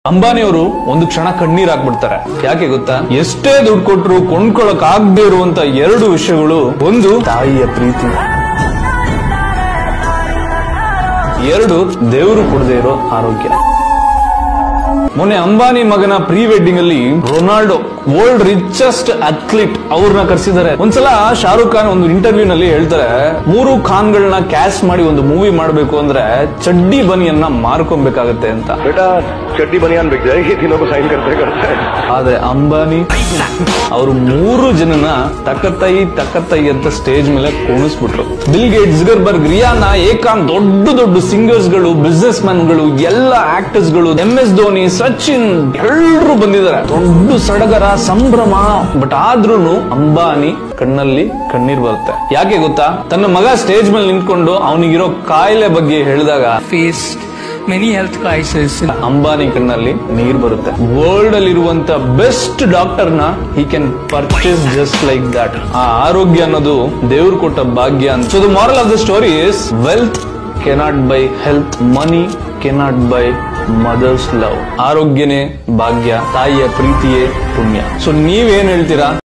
ಅಂಬಾನಿ ಅವರು ಒಂದು ಕ್ಷಣ ಕಣ್ಣೀರ್ ಹಾಕ್ಬಿಡ್ತಾರೆ ಯಾಕೆ ಗೊತ್ತಾ ಎಷ್ಟೇ ದುಡ್ಡು ಕೊಟ್ರು ಕೊಂಡ್ಕೊಳಕ್ ಆಗದೆ ಇರುವಂತ ಎರಡು ವಿಷಯಗಳು ಒಂದು ತಾಯಿಯ ಪ್ರೀತಿ ಎರಡು ದೇವರು ಕೊಡದೆ ಇರೋ ಆರೋಗ್ಯ ಮೊನ್ನೆ ಅಂಬಾನಿ ಮಗನ ಪ್ರೀ ವೆಡ್ಡಿಂಗ್ ಅಲ್ಲಿ ರೊನಾಲ್ಡೋ ವರ್ಲ್ಡ್ ರಿಚೆಸ್ಟ್ ಅಥ್ಲೀಟ್ ಅವ್ರನ್ನ ಕರೆಸಿದ್ದಾರೆ ಒಂದ್ಸಲ ಶಾರುಖ್ ಖಾನ್ ಒಂದು ಇಂಟರ್ವ್ಯೂ ನಲ್ಲಿ ಹೇಳ್ತಾರೆ ಮೂರು ಖಾನ್ಗಳನ್ನ ಕ್ಯಾಸ್ಟ್ ಮಾಡಿ ಒಂದು ಮೂವಿ ಮಾಡಬೇಕು ಅಂದ್ರೆ ಚಡ್ಡಿ ಬನಿಯನ್ನ ಮಾರ್ಕೊಬೇಕಾಗತ್ತೆ ಅಂತ बेटा चड्डी बनियान बिक जाएगी तीनों को साइन करते करते ಆದ್ರೆ ಅಂಬಾನಿ ಅವರು ಮೂರು ಜನನ ತಕ್ಕತ್ತೈ ತಕ್ಕತ್ತೈ ಅಂತ ಸ್ಟೇಜ್ ಮೇಲೆ ಕುಣಿಸ್ಬಿಟ್ರು ಬಿಲ್ ಗೇಟ್ ಜಿಗರ್ಬರ್ಗ್ ರಿಯಾನಾ ಏಕಾಂತ್ ದೊಡ್ಡ ದೊಡ್ಡ ಸಿಂಗರ್ಸ್ ಗಳು ಬಿಸ್ನೆಸ್ ಮ್ಯಾನ್ ಗಳು ಎಲ್ಲ ಆಕ್ಟರ್ಸ್ ಗಳು ಎಂ ಎಸ್ ಧೋನಿ ಸಚಿನ್ ಎಲ್ಲರೂ ಬಂದಿದ್ದಾರೆ ದೊಡ್ಡ ಸಡಗರ ಸಂಭ್ರಮ ಬಟ್ ಆದ್ರೂನು ಅಂಬಾನಿ ಕಣ್ಣಲ್ಲಿ ಕಣ್ಣೀರ್ ಬರುತ್ತೆ ಯಾಕೆ ಗೊತ್ತಾ ತನ್ನ ಮಗ ಸ್ಟೇಜ್ ಮೇಲೆ ನಿಂತ್ಕೊಂಡು ಅವನಿಗಿರೋ ಕಾಯಿಲೆ ಬಗ್ಗೆ ಹೇಳಿದಾಗ faced many health crises. Ambani ಕಣ್ಣಲ್ಲಿ ನೀರ್ ಬರುತ್ತೆ ವರ್ಲ್ಡ್ ಅಲ್ಲಿ ಇರುವಂತ ಬೆಸ್ಟ್ ಡಾಕ್ಟರ್ ನ he can purchase just like that ಆ ಆರೋಗ್ಯ ಅನ್ನೋದು ದೇವ್ರು ಕೊಟ್ಟ ಭಾಗ್ಯ ಅಂತ so the moral of the story is wealth cannot buy health money cannot buy mother's love ಆರೋಗ್ಯನೇ ಭಾಗ್ಯ ತಾಯಿಯ ಪ್ರೀತಿಯೇ ಪುಣ್ಯ ಸೊ ನೀವೇನ್ ಹೇಳ್ತೀರಾ